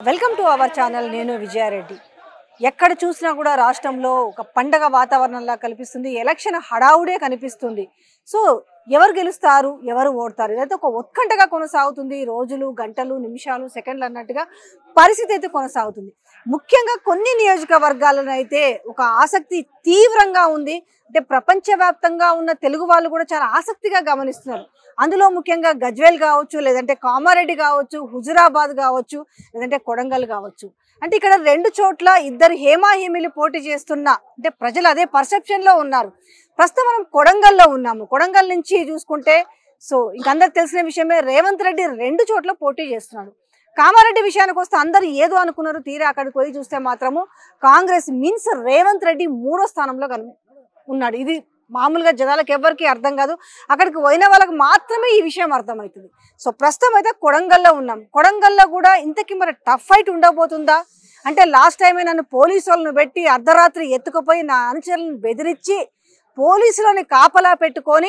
Welcome to our channel నేను విజయారెడ్డి ఎక్కడ చూసినా కూడా రాష్ట్రంలో ఒక పండగ వాతావరణంలా కనిపిస్తుంది ఎలక్షన్ హడావుడే కనిపిస్తుంది సో ఎవరు గెలుస్తారు ఎవరు ఓడతారు ఇదైతే ఒక ఉత్కంఠగా కొనసాగుతుంది రోజులు గంటలు నిమిషాలు సెకండ్లు అన్నట్టుగా పరిస్థితి అయితే కొనసాగుతుంది ముఖ్యంగా కొన్ని నియోజకవర్గాలను అయితే ఒక ఆసక్తి తీవ్రంగా ఉంది అంటే ప్రపంచవ్యాప్తంగా ఉన్న తెలుగు వాళ్ళు కూడా చాలా ఆసక్తిగా గమనిస్తున్నారు అందులో ముఖ్యంగా గజ్వేల్ కావచ్చు లేదంటే కామారెడ్డి కావచ్చు హుజురాబాద్ కావచ్చు లేదంటే కొడంగల్ కావచ్చు అంటే ఇక్కడ రెండు చోట్ల ఇద్దరు హేమాహేమిలు పోటీ చేస్తున్న అంటే ప్రజలు అదే పర్సెప్షన్ లో ఉన్నారు ప్రస్తుతం మనం కొడంగల్లో ఉన్నాము కొడంగల్ నుంచి చూసుకుంటే సో ఇంకందరికి తెలిసిన విషయమే రేవంత్ రెడ్డి రెండు చోట్ల పోటీ చేస్తున్నాడు కామారెడ్డి విషయానికి వస్తే అందరు ఏదో అనుకున్నారు తీరా అక్కడికి పోయి చూస్తే మాత్రము కాంగ్రెస్ మీన్స్ రేవంత్ రెడ్డి మూడో స్థానంలో కను ఉన్నాడు ఇది మామూలుగా జనాలకు ఎవరికి అర్థం కాదు అక్కడికి పోయిన వాళ్ళకి మాత్రమే ఈ విషయం అర్థమవుతుంది సో ప్రస్తుతం అయితే కొడంగల్లో ఉన్నాం కొడంగల్లో కూడా ఇంతకీ మరి టఫ్ ఫైట్ ఉండబోతుందా అంటే లాస్ట్ టైమే నన్ను పోలీసు వాళ్ళను పెట్టి అర్ధరాత్రి ఎత్తుకుపోయి నా అనుచరులను బెదిరించి పోలీసులని కాపలా పెట్టుకొని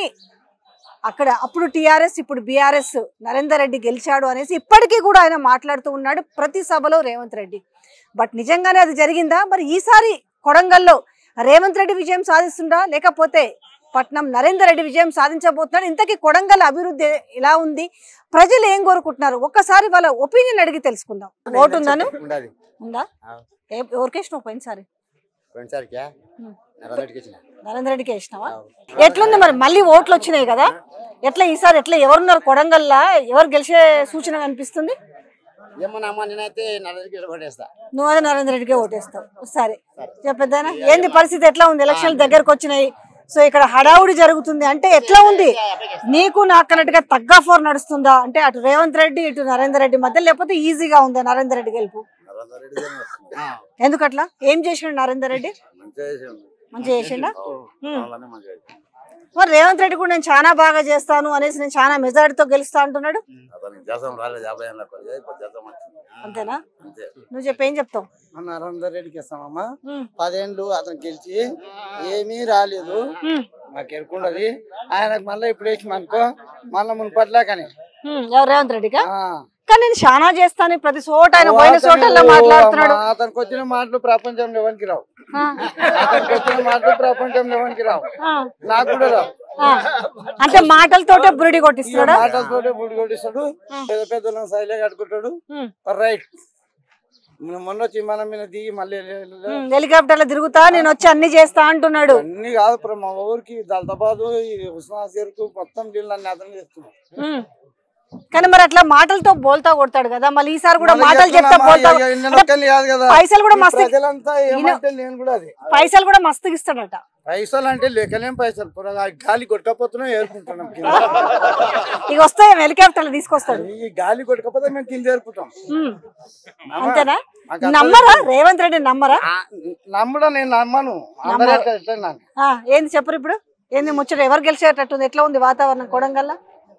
అక్కడ అప్పుడు టీఆర్ఎస్ ఇప్పుడు బీఆర్ఎస్ నరేందర్ రెడ్డి గెలిచాడు అనేసి ఇప్పటికీ కూడా ఆయన మాట్లాడుతూ ఉన్నాడు ప్రతి సభలో రేవంత్ రెడ్డి బట్ నిజంగానే అది జరిగిందా మరి ఈసారి కొడంగల్లో రేవంత్ రెడ్డి విజయం సాధిస్తుందా లేకపోతే పట్నం నరేందర్ రెడ్డి విజయం సాధించబోతున్నాడు ఇంతకీ కొడంగల్ అభివృద్ధి ఎలా ఉంది ప్రజలు ఏం కోరుకుంటున్నారు ఒక్కసారి వాళ్ళ ఒపీనియన్ అడిగి తెలుసుకుందాం ఓటు ఉందాను ఉండదు ఉందా ఏ- ఎవరికి వేసినావు పోయినసారి పోయినసారికా ఉం. నల్లరెడ్డికి ఇచ్చిన నరేంద్ర రెడ్డికి వేసినావా ఎట్లుంది మరి మళ్ళీ ఓట్లు వచ్చినాయి కదా ఎట్లా ఈసారి ఎట్లా ఎవరున్నారు కొడంగల్లా ఎవరు గెలిచే సూచన కనిపిస్తుంది ఏమన్నా అమ్మ నేనైతే నల్లరెడ్డికి కొట్టేస్తా నువ్వు అదే నరేంద్ర రెడ్డికే ఓటేస్తావు సరే చెప్పేద్దానా ఏంది పరిస్థితి ఎట్లా ఉంది ఎలక్షన్లు దగ్గరకు వచ్చినాయి సో ఇక్కడ హడావుడి జరుగుతుంది అంటే ఎట్లా ఉంది నీకు నాకు అన్నట్టుగా తగ్గ ఫోర్ నడుస్తుందా అంటే అటు రేవంత్ రెడ్డి ఇటు నరేందర్ రెడ్డి మధ్య లేకపోతే ఈజీగా ఉందా నరేందర్ రెడ్డి గెలుపు ఎందుకు అట్లా ఏం చేసిండు నరేందర్ రెడ్డి మంచిగా చేసిండా ఉమ్. మరి రేవంత్ రెడ్డి కూడా నేను చాలా బాగా చేస్తాను అనేసి నేను చాలా మెజారిటీతో గెలుస్తా అంటున్నాడు అతనికి దేశం రాలేదు యాభై ఏళ్ళ కొద్ది, ఇప్పుడు దేశం వచ్చింది అంతేనా అంతే నువ్వు చెప్పేం చెప్తావు నరేందర్ రెడ్డికి ఇస్తామమ్మా ఉమ్. పదేండ్లు అతను గెలిచి ఏమీ రాలేదు ఉమ్. మాకు ఎరుకుండదు ఆయనకు మళ్ళీ ఇప్పుడు వేసిమనుకో మళ్ళీ మున్పట్లా కానీ ఉమ్. ఎవరు రేవంత్ రెడ్డికా ఆ. కానీ నేను చాలా చేస్తాను ప్రతి చోట ఆయన పోయిన చోటల్లో అతను- మాట్లాడుతున్నాడు అమ్మా, అతనికి వచ్చిన మాటలు ప్రపంచంలో ఎవరికి రావు ఆ, అతనికి వచ్చిన మాటలు ప్రపంచంలో ఎవరికి రావు ఆ, నాకు కూడా రావు ఆ. అంటే మాటలతోటే బురిడి కొట్టిస్తున్నాడా మాటలతోటే బుడి కొట్టిస్తాడు పెద్ద పెద్దలను శైలే కట్టుకుంటాడు ఉమ్. రైట్ మొన్న వచ్చి మన మీద దిగి మళ్ళీ లే- లే- ఉమ్, హెలికాప్టర్లో తిరుగుతా నేను వచ్చి అన్ని చేస్తా అంటున్నాడు అన్ని కాదు ఇప్పుడు మా ఊరికి దళితాబాదు ఈ ఉస్మాన్ మొత్తం వీళ్ళు నన్ను అతను చేస్తున్నాం ఉమ్. కానీ మరి అట్లా మాటలతో బోల్తా కొడతాడు కదా మళ్ళీ ఈసారి కూడా మళ్ళీ మాటలు చెప్తా చెప్తున్నామా, బోల్తా ఇక నేను ఒక్కరిని కాదు కదా పైసలు కూడా ఈ మస్తు ప్రజలంతా ఏమంటే నేను కూడా అది పైసలు కూడా మస్తుగా ఇస్తాడట పైసలు అంటే లెక్కలేం పైసలు పురా గాలి కొట్టకపోతున్నాం ఏరుకుంటున్నాం కింద ఇక వస్తాయి హెలికాప్టర్లు తీసుకొస్తాడు ఈ గాలి కొట్టకపోతే మేము కింద ఏరుకుంటాం ఉమ్. అంతేనా మాకు అర్థం నమ్మరా రేవంత్ రెడ్డి నమ్మరా ఆ, నమ్మడం నేను నమ్మను అందరూ ఎట్లా ఎట్లా నాకు ఆ, ఏంది చెప్పరు ఇప్పుడు ఏంది ముచ్చట ఎవరు గెలిచేటట్టుంది ఎట్లా ఉంది వాతావరణం కొడంగల్ల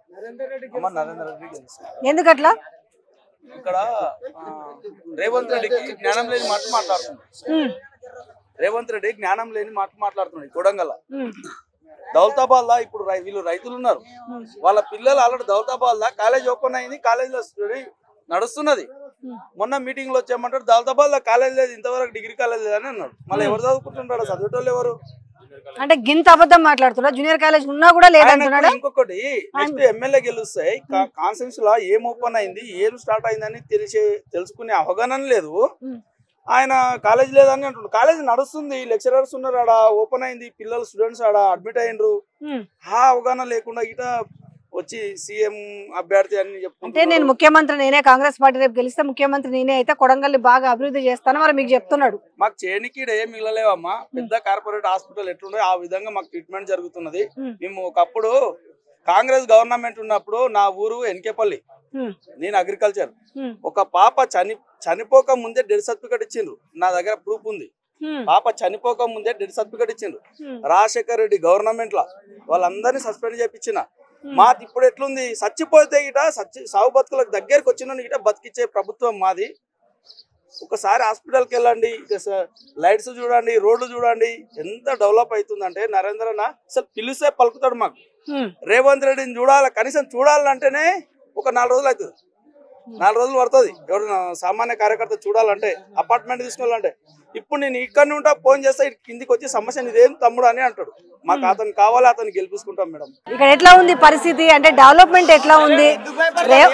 ఎందుకట్లా ఇక్కడ ఆ, రేవంత్ రెడ్డికి జ్ఞానం లేని మాట మాట్లాడుతున్నాడు ఉమ్, రేవంత్ రెడ్డి జ్ఞానం లేని మాట మాట్లాడుతున్నాడు కొడంగల్ ఉమ్, దౌలతాబాద్ లా ఇప్పుడు రై- వీళ్ళు రైతులు ఉన్నారు వాళ్ళ పిల్లలు ఆల్రెడీ దౌలతాబాద్ లా కాలేజ్ ఓపెన్ అయింది కాలేజ్ లో స్టడీ నడుస్తున్నది మొన్న మీటింగ్ లో వచ్చామంటారు దౌలతాబాద్ లో కాలేజ్ లేదు ఇంతవరకు డిగ్రీ కాలేజ్ లేదని అన్నాడు మళ్ళీ ఎవరు చదువుకుంటున్నాడు చదివేటోళ్ళు ఎవరు అంటే గింత అబద్ధం మాట్లాడుతున్నా జూనియర్ కాలేజ్ ఉన్నా కూడా ఆయనకు లేదంటున్నాడా ఇంకొకటి నెక్స్ట్ ఎమ్మెల్యే గెలుస్తాయి కాన్సెన్స్ లో ఏం ఓపెన్ అయింది ఏం స్టార్ట్ అయిందని తెలిసే తెలుసుకునే అవగాహన లేదు ఉమ్. ఆయన కాలేజ్ లేదని అంటుండు కాలేజ్ నడుస్తుంది లెక్చరర్స్ ఉన్నారు ఆడ ఓపెన్ అయింది పిల్లలు స్టూడెంట్స్ ఆడ అడ్మిట్ అయ్యిండ్రు ఉమ్. ఆ అవగాహన లేకుండా ఇట వచ్చి సీఎం అభ్యర్థి అని అంటే చెప్తుంటారు. నేను ముఖ్యమంత్రి నేనే కాంగ్రెస్ పార్టీ రేపు గెలిస్తే ముఖ్యమంత్రి నేనే అయితే కొడంగల్ని బాగా అభివృద్ధి చేస్తాను మరి మీకు చెప్తున్నాడు మాకు చేయనికి ఈడ ఏం మిగలలేవమ్మా పెద్ద కార్పొరేట్ హాస్పిటల్ ఎట్లుండో ఆ విధంగా మాకు ట్రీట్మెంట్ జరుగుతున్నది ఉమ్. మేము ఒకప్పుడు కాంగ్రెస్ గవర్నమెంట్ ఉన్నప్పుడు నా ఊరు ఎన్కేపల్లి ఉమ్, నేను అగ్రికల్చర్ ఉమ్, ఒక పాప చని చనిపోక ముందే డెత్ సర్టిఫికేట్ ఇచ్చిండ్రు నా దగ్గర ప్రూఫ్ ఉంది ఉమ్, పాప చనిపోక ముందే డెత్ సర్టిఫికేట్ ఇచ్చిండ్రు ఉమ్, రాజశేఖర్ రెడ్డి గవర్నమెంట్ లా వాళ్ళందరినీ సస్పెండ్ చేపించిన మాది ఇప్పుడు ఎట్లుంది చచ్చిపోతే గిట సచ్చి సాగు బతుకులకు దగ్గరకు వచ్చిన గిట బతికిచ్చే ప్రభుత్వం మాది ఒకసారి హాస్పిటల్కి వెళ్ళండి ఇక స- లైట్స్ చూడండి రోడ్లు చూడండి ఎంత డెవలప్ అవుతుందంటే నరేంద్రన అసలు పిలిస్తే పలుకుతాడు మాకు ఉమ్, రేవంత్ రెడ్డిని చూడాలి కనీసం చూడాలంటేనే ఒక నాలుగు రోజులు అవుతుంది నాలుగు రోజులు పడుతుంది ఎవరైనా సామాన్య కార్యకర్త చూడాలంటే అపార్ట్మెంట్ తీసుకోవాలంటే ఇప్పుడు నేను ఇక్కడ ఉంటా ఫోన్ చేస్తే ఇటు కిందికి వచ్చి సమస్య ఇదేం తమ్ముడు అని అంటాడు మాకు అతను కావాలి అతను గెలిపించుకుంటాం మేడం ఇక్కడ ఎట్లా ఉంది పరిస్థితి అంటే డెవలప్మెంట్ ఎట్లా ఉంది రేవ్-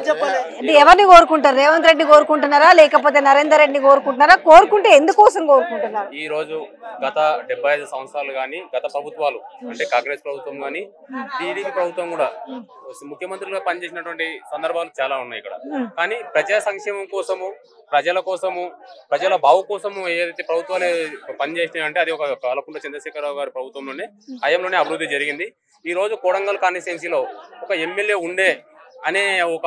అంటే ఎవరిని కోరుకుంటారు రేవంత్ రెడ్డి కోరుకుంటున్నారా లేకపోతే నరేందర్ రెడ్డి కోరుకుంటున్నారా కోరుకుంటే ఎందుకోసం కోరుకుంటున్నారు ఈ రోజు గత డెబ్బై ఐదు సంవత్సరాలు కానీ గత ప్రభుత్వాలు అంటే కాంగ్రెస్ ప్రభుత్వం కానీ టీడీపీ ప్రభుత్వం కూడా ముఖ్యమంత్రిగా పనిచేసినటువంటి సందర్భాలు చాలా ఉన్నాయి ఇక్కడ కానీ ప్రజా సంక్షేమం కోసము ప్రజల కోసము ప్రజల బావు కోసము ఏదైతే ప్రభుత్వాలు పనిచేసినాయంటే అది ఒక కాలకుంట చంద్రశేఖరరావు గారి ప్రభుత్వంలోనే హయాంలోనే అభివృద్ధి జరిగింది ఈ రోజు కోడంగల్ కాన్స్టిట్యున్సీలో ఒక ఎమ్మెల్యే ఉండే అనే ఒక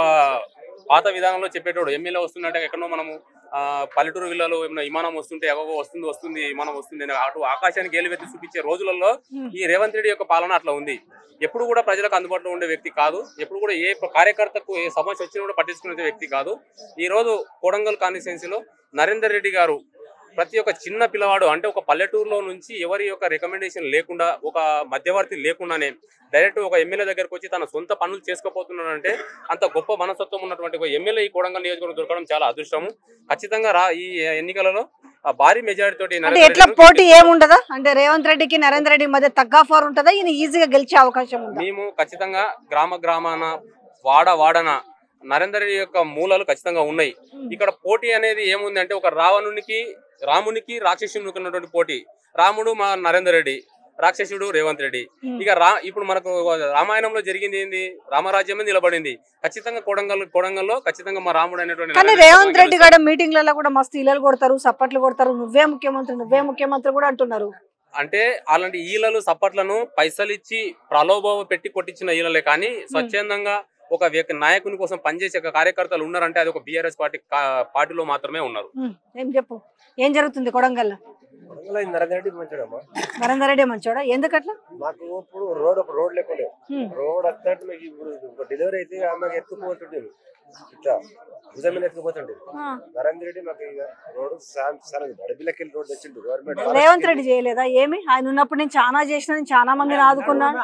పాత విధానంలో చెప్పేటోడు ఎమ్మెల్యే వస్తున్నట్టే ఎక్కడో మనము ఆ, పల్లెటూరు విల్లలో ఏమైనా విమానం వస్తుంటే ఎవగో వస్తుంది వస్తుంది విమానం వస్తుంది అని అటు ఆకాశానికి ఏలువెత్తి చూపించే రోజులలో ఈ రేవంత్ రెడ్డి యొక్క పాలన అట్లా ఉంది ఎప్పుడు కూడా ప్రజలకు అందుబాటులో ఉండే వ్యక్తి కాదు ఎప్పుడు కూడా ఏ కార్యకర్తకు ఏ సమస్య వచ్చినా కూడా పట్టించుకునే వ్యక్తి కాదు ఈ రోజు కోడంగల్ కాన్స్టిట్యున్సీలో నరేందర్ రెడ్డి గారు ప్రతి ఒక్క చిన్న పిల్లవాడు అంటే ఒక పల్లెటూరులో నుంచి ఎవరి యొక్క రికమెండేషన్ లేకుండా ఒక మధ్యవర్తి లేకుండానే డైరెక్ట్ ఒక ఎమ్మెల్యే దగ్గరకు వచ్చి తన సొంత పనులు చేసుకోపోతున్నాడంటే అంత గొప్ప మనస్తత్వం ఉన్నటువంటి ఒక ఎమ్మెల్యే ఈ కోడంగల్ నియోజకవర్గం దొరకడం చాలా అదృష్టము ఖచ్చితంగా రా ఈ ఎన్నికలలో ఆ భారీ మెజారిటీ తోటి అంటే నరేందర్ ఎట్లా రెడ్డిని పోటీ ఏముండదా అంటే రేవంత్ రెడ్డికి నరేందర్ రెడ్డి మధ్య తగ్గాఫార్ ఉంటుందా ఈయన ఈజీగా గెలిచే అవకాశం ఉందా మేము ఖచ్చితంగా గ్రామ గ్రామాన వాడ వాడన నరేందర్ రెడ్డి యొక్క మూలాలు ఖచ్చితంగా ఉన్నాయి ఇక్కడ పోటీ అనేది ఏముంది అంటే ఒక రావణునికి రామునికి రాక్షసునికి ఉన్నటువంటి పోటీ రాముడు మా నరేందర్ రెడ్డి రాక్షసుడు రేవంత్ రెడ్డి Hmm. ఇక రా ఇప్పుడు మనకు రామాయణంలో జరిగింది ఏంది రామరాజ్యమే నిలబడింది ఖచ్చితంగా కొడంగల్ కొడంగల్లో ఖచ్చితంగా మా రాముడు అనేటువంటి కానీ నరేంద్ర రేవంత్ రెడ్డి గెలుస్తాడు. కూడా మీటింగ్లలో కూడా మస్తు ఇళ్ళలు కొడతారు సప్పట్లు కొడతారు నువ్వే ముఖ్యమంత్రి నువ్వే ముఖ్యమంత్రి కూడా అంటున్నారు అంటే అలాంటి ఈలలు సప్పట్లను పైసలు ఇచ్చి ప్రలోభ పెట్టి కొట్టించిన ఈలలే కానీ స్వచ్ఛందంగా ఒక వ్యక్తి నాయకుని కోసం పనిచేసే ఒక కార్యకర్తలు ఉన్నారంటే అది ఒక బీఆర్ఎస్ పార్టీ కా- పార్టీలో మాత్రమే ఉన్నారు ఉమ్, ఏం చెప్పు ఏం జరుగుతుంది కొడంగల్ నరేంద్ర రెడ్డి మంచిడమ్మా నరేందర్ రెడ్డి మంచోడా ఎందుకట్లా మాకు ఇప్పుడు రోడ్ ఒక రోడ్ లేకుండే ఉమ్, రోడ్ వస్తున్నట్టు మీకు ఇప్పుడు ఒక డెలివరీ అయితే ఆమె ఎత్తుకుపోతుండే ఇట్లా భుజం మీద ఎత్తుకుపోతుండే ఆ. నరేంద్ర రెడ్డి మాకు ఇక రోడ్ చాలా అడవిలకెళ్ళి రోడ్ తెచ్చిండు గవర్నమెంట్ రేవంత్ రెడ్డి చేయలేదా ఏమి ఆయన ఉన్నప్పుడు నేను చాలా చేసిన నేను చాలా మందిని ఆదుకున్నాను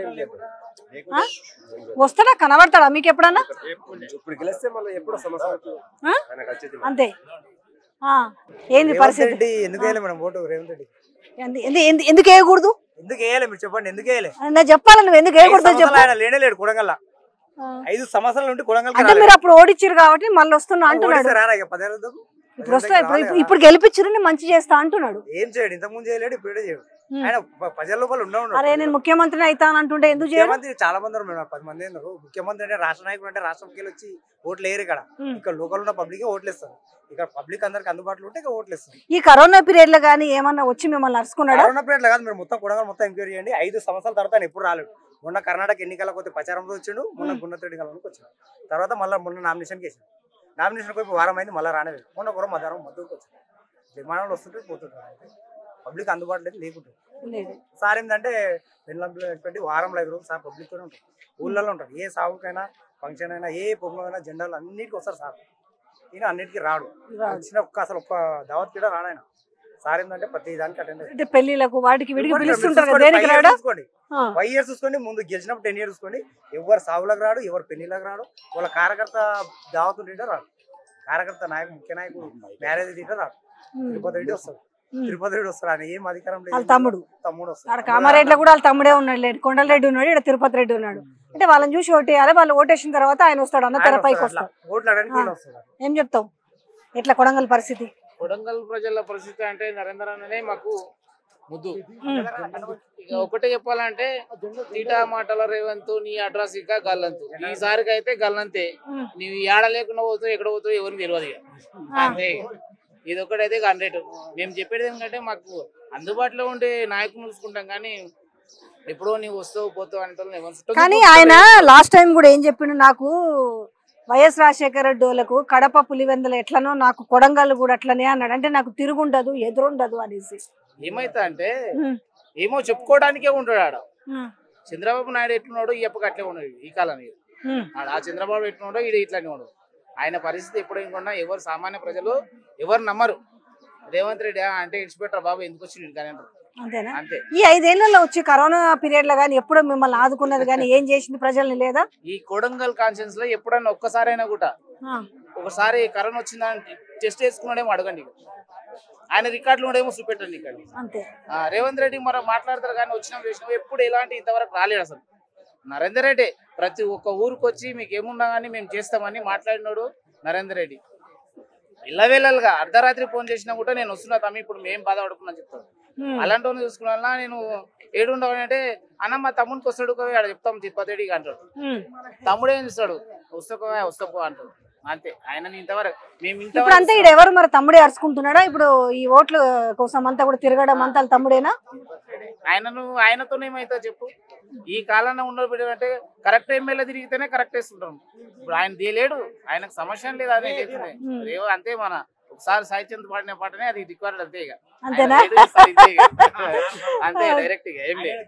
ఆ? వస్తాడా కనబడతాడా మీకు ఎప్పుడన్నా ఇప్పుడు గెలిస్తే మళ్ళీ ఎప్పుడు సమస్య అవుతుంది ఆ? ఆయనకు వచ్చేది అంతే ఆ, ఏంది రేవంత్ పరిస్థితి రెడ్డి ఎందుకు వేయాలి మేడం ఓటు రేవంత్ రెడ్డి ఎందు- ఎందు- ఎందు- ఎందుకు వేయకూడదు ఎందుకు వేయాలి మీరు చెప్పండి ఎందుకు వేయాలి నేను చెప్పాలి నువ్వు ఎందుకు ఐదు వేయకూడదు చెప్పు సంవత్సరాలు ఆయన లేనే లేడు కొడంగల్ ఆ. ఐదు సంవత్సరాల నుండి కొడంగల్ అంటే మీరు అప్పుడు ఓడిచ్చారు కాబట్టి మళ్ళీ వస్తున్నా అంటున్నాడు రారా ఇక పదేళ్ళ దాకా? ఇప్పుడు వస్తా ఇప్పుడు రాలే ఇప్పుడు- కదా. ఇప్పుడు గెలిపించారు నేను మంచి చేస్తా అంటున్నాడు ఏం చేయడు ఇంత ముందు చేయలేడు ఇప్పుడు చేయడు ఉమ్. ఆయన ప- ప్రజల లోపల ఉండ అరే నేను ముఖ్యమంత్రిని అవుతాను అంటుంటే ఎందుకు చేయడు ముఖ్యమంత్రి చాలా మంది ఉన్నారు మేడం పది మంది ఉన్నారు ముఖ్యమంత్రి అంటే రాష్ట్ర నాయకుడు అంటే రాష్ట్రంకి వెళ్ళి వచ్చి ఓట్లు వేయరు ఇక్కడ ఉమ్. ఇక్కడ లోకల్ ఉన్న పబ్లిక్ ఓట్లు ఇస్తారు ఇక్కడ పబ్లిక్ అందరికి అందుబాటులో ఉంటే ఇక ఓట్లు ఇస్తారు ఈ కరోనా పీరియడ్ లో గానీ ఏమన్నా వచ్చి మిమ్మల్ని నడుచుకున్నాడా కరోనా పీరియడ్ కాదు మీరు మొత్తం కొడంగల్ మొత్తం ఎంక్వైరీ చేయండి ఐదు సంవత్సరాల తర్వాత ఆయన ఎప్పుడు రాలేడు మొన్న కర్ణాటక ఎన్నికలకు పోతే ప్రచారంలో వచ్చిండు మొన్న గున్నత్ ఎన్నికలకు వచ్చాడు తర్వాత మళ్ళీ మొన్న నామినేషన్కి వేసాడు నామినేషన్ పోయి వారం అయింది మళ్ళీ రానే లేదు. మొన్న కూడా మధ్యాహ్నం మద్దతుకు వచ్చాడు విమానంలో వస్తుంటే పోతుంటారు పబ్లిక్ అందుబాటులో అయితే లేకుంటుంది లేదు సార్ ఏంటంటే పెళ్ళంపులు పెట్టి వారంలో ఐదు రోజులు సార్ పబ్లిక్తోనే ఉంటారు ఊళ్ళల్లో ఉంటారు ఏ సాగుకైనా ఫంక్షన్ అయినా ఏ పొంగల్ అయినా జెండాలు అన్నిటికీ వస్తారు సార్ ఈయన అన్నిటికీ రాడు రాడు. వచ్చిన ఒక్క అసలు ఒక్క దావత్ కూడా రాడు ఆయన సార్ ఏంటంటే ప్రతి దానికి అటెండ్ అంటే పెళ్లిలకు వాటికి వీడికి పిలుస్తుంటారు కదా దేనికి రాడా చూసుకోండి ఆ. ఫైవ్ ఇయర్స్ చూసుకోండి ముందు గెలిచినప్పుడు టెన్ ఇయర్స్ చూసుకోండి ఎవరు సాగులకు రాడు ఎవరు పెళ్లిలకు రాడు వాళ్ళ కార్యకర్త దావత్ ఉంటే రాడు కార్యకర్త నాయకుడు ముఖ్య నాయకుడు మ్యారేజ్ తింటే రాడు ఉమ్. తిరుపతి రెడ్డి వస్తాడు ఉమ్. తిరుపతి రెడ్డి వస్తాడు ఆయన ఏం అధికారం లేదు వాళ్ళ తమ్ముడు తమ్ముడు ఆడ వస్తాడు కామారెడ్డిలో కూడా వాళ్ళ తమ్ముడే ఉన్నాడు లేడు కొండలరెడ్డి ఉన్నాడు ఇక్కడ తిరుపతి రెడ్డి ఉన్నాడు అంటే వాళ్ళని చూసి ఓటేయాలి వాళ్ళు ఓటేసిన తర్వాత ఆయన వస్తాడు అన్న ఆయన తెరపైకి వస్తాడు అట్లా. వస్తాడు ఓట్లు అడగడానికి వీళ్ళు వస్తారు ఏం చెప్తావు ఎట్లా కొడంగల్ పరిస్థితి కొడంగల్ ప్రజల పరిస్థితి అంటే నరేంద్ర అన్ననే మాకు ముద్దు ఇక ఒకటే చెప్పాలంటే తీటా మాటల రేవంత్ నీ అడ్రస్ ఇక గల్లంతు ఈసారికి అయితే గల్లంతే ఉమ్. నీవు ఏడ లేకుండా పోతావు ఎక్కడ పోతావు ఎవరికి తెలియదు ఇక అంతే ఇది ఒకటైతే హండ్రెడ్ మేము చెప్పేది ఏంటంటే మాకు అందుబాటులో ఉండే నాయకులు చూసుకుంటాం కానీ ఎప్పుడో నీవు వస్తావు పోతావు అంటే ఎవరి చుట్టూ కానీ చూసుకుంటాం. ఆయన లాస్ట్ టైం కూడా ఏం చెప్పిండు నాకు వైఎస్ రాజశేఖర రెడ్డి వాళ్ళకు కడప పులివెందులు ఎట్లనో నాకు కొడంగల్ కూడా అట్లనే అన్నాడు అంటే నాకు తిరుగుండదు ఎదురుండదు అనేసి ఏమైతా అంటే ఉమ్. ఏమో చెప్పుకోవడానికే ఉంటాడు ఆడ ఉమ్. చంద్రబాబు నాయుడు ఎట్లున్నాడు ఈ ఎప్పక అట్లే ఉన్నాడు ఈ కాలం ఉమ్. ఆడ ఆ చంద్రబాబు ఎట్లున్నాడో ఈడ ఇట్లానే ఉన్నాడు ఆయన పరిస్థితి ఎప్పుడు ఇంకొన్నా ఎవరు సామాన్య ప్రజలు ఎవరు నమ్మరు రేవంత్ రెడ్డి "ఆ, అంటే ఇడిచిపెట్టారు బాబు ఎందుకు వచ్చి కానీ అంటారు అంతేనా అంతే ఈ ఐదేళ్లలో వచ్చి కరోనా పీరియడ్ లో కానీ ఎప్పుడో మిమ్మల్ని ఆదుకున్నది కానీ ఏం చేసింది ప్రజల్ని లేదా ఈ కొడంగల్ కాన్షియన్స్ లో ఎప్పుడన్నా ఒక్కసారైనా కూడా ఆ, ఒకసారి కరోనా వచ్చిందని టెస్ట్ చేసుకున్నాడేమో అడగండి ఇక. ఆయన రికార్డులు ఉండేమో చూపెట్టండి ఇక్కడ అంతే ఆ, రేవంత్ రెడ్డి మరి మాట్లాడతారు కానీ వచ్చినా వేసినా ఎప్పుడు ఎలాంటి ఇంతవరకు రాలేడు అసలు నరేందర్ రెడ్డి ప్రతి ఒక్క ఊరికి వచ్చి మీకు ఏమున్నా కానీ మేము చేస్తామని మాట్లాడినాడు నరేందర్ రెడ్డి ఇళ్ళవేళలుగా అర్ధరాత్రి ఫోన్ చేసినా కూడా నేను వస్తున్నా తమ్మి ఇప్పుడు మేము బాధపడుకున్నా చెప్తాను ఉమ్, అలాంటి వాళ్ళని చూసుకున్నా నేను ఏడుండవు అంటే అన్న మా తమ్మునికి వస్తాడు కదా ఆడ చెప్తాం తిరుపతి అంటాడు ఉమ్. తమ్ముడే ఇస్తాడు వస్తాకో వస్తాకో అంటాడు అంతే ఆయన ఇంతవరకు మేము ఇప్పుడు అంతా ఈడ ఎవరు మరి తమ్ముడే అరుచుకుంటున్నాడా ఇప్పుడు ఈ ఓట్ల కోసం అంతా కూడా తిరగడం అంతా వాళ్ళ తమ్ముడేనా ఆయనను ఆయనతో ఏమైతే చెప్పు ఈ కాలంలో ఉండబెట్టే కరెక్ట్ ఎమ్మెల్యే తిరిగితేనే కరెక్ట్ వేస్తుంటాం ఇప్పుడు ఆయన తీయలేడు ఆయనకు సమస్య లేదు అది తెలిసిందే. ఏవో అంతే మన ఒకసారి సాహిత్యం పాడిన పాటనే అది రికార్డ్ అంతే ఇక అంతేనా? ఆయన లేడు, ఈసారి ఇంతే ఇక. అంతే డైరెక్ట్ ఇక ఏం లేదు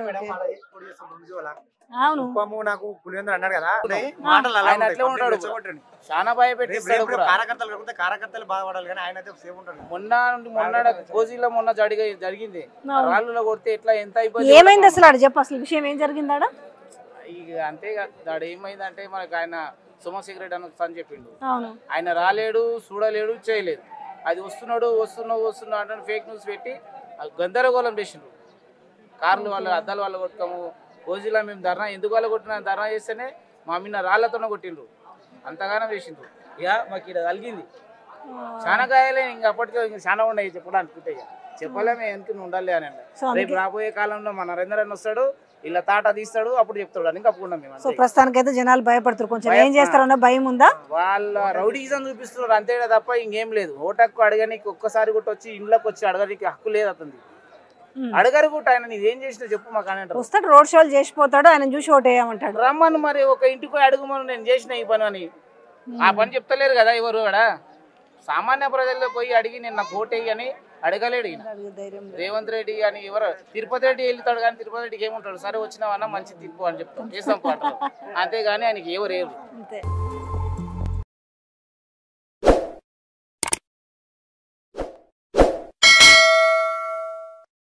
అవును కుప్పము నాకు పులివెందులు అన్నాడు కదా మాటలు అలా ఆయన ఉంటాయి. అట్లే ఉంటాడు పబ్లిక్ రెచ్చగొట్టండి. చాలా భయపెట్టి రేపు రేపు రేపు కార్యకర్తలు కాకపోతే కార్యకర్తలు బాధపడాలి కానీ ఆయన అయితే సేవ్ ఉంటాడు మొన్న నుండి మొన్న గోజీలో మొన్న జరిగి జరిగింది అవును. రాళ్ళలో కొడితే ఎట్లా ఎంత ఇబ్బంది ఏమైంది అసలు ఆడ చెప్పు అసలు విషయం ఏం జరిగిందాడ ఇక అంతే ఇక దాడు ఏమైందంటే మనకు ఆయన సోమశేఖర్ అని అని చెప్పిండు అవును ఆయన రాలేడు చూడలేడు చేయలేదు అది వస్తున్నాడు వస్తున్నావు వస్తున్నావు అంటే ఫేక్ న్యూస్ పెట్టి ఆ గందరగోళం చేసిండ్రు కార్లు వాళ్ళ అద్దాలు వాళ్ళ కొట్టుకోము రోజులో మేము ధర్నా ఎందుకు వాళ్ళ కొట్టిన ధర్నా చేస్తేనే మా మిన్న రాళ్లతోనే కొట్టిండ్రు అంతగానో చేసిండ్రు ఇక మాకు ఇక్కడ కలిగింది చాలా గాయాలే ఇంకా అప్పటికే ఇంకా చాలా ఉన్నాయి చెప్పడానికి ఇక చెప్పలేము ఎందుకు ఉండాలి అని అన్నారు. సో అందుకే రేపు రాబోయే కాలంలో మన నరేంద్ర అని వస్తాడు ఇలా తాట తీస్తాడు అప్పుడు చెప్తాడు అని కప్పుకున్నాం మేము సో అంతే. ప్రస్తుతానికైతే జనాలు భయపడుతారు కొంచెం ఏం భయం- చేస్తారన్న భయం ఉందా వాళ్ళ రౌడీజం చూపిస్తున్నారు అంతే తప్ప ఇంకేం లేదు ఓటక్కు అడగనికి ఒక్కసారి కూడా వచ్చి ఇంట్లోకి వచ్చి అడగడానికి హక్కు లేదు అతనికి ఉమ్. అడగరు కూడా ఆయన నీది ఏం చేసినా చెప్పు మాకు అని అంటారు వస్తాడు రోడ్ షోలు చేసిపోతాడు ఆయన చూసి ఓటు వేయమంటాడు రమ్మను మరి ఒక ఇంటికి పోయి అడుగుమను నేను చేసిన ఈ పని అని ఆ పని చెప్తలేరు కదా ఎవరు కూడా సామాన్య ప్రజల్లో పోయి అడిగి నేను నాకు ఓటేయి అని అడగలేడు ఈయన ధైర్యం రేవంత్ రెడ్డి అని ఎవరు తిరుపతి రెడ్డి వెళ్తాడు కానీ తిరుపతి రెడ్డికి ఏముంటాడు సరే వచ్చినావన్నా మంచి తిప్పు అని చెప్తాం చేస్తాం పాటలు అంతేగాని ఆయనకి ఎవరు ఏరు అంతే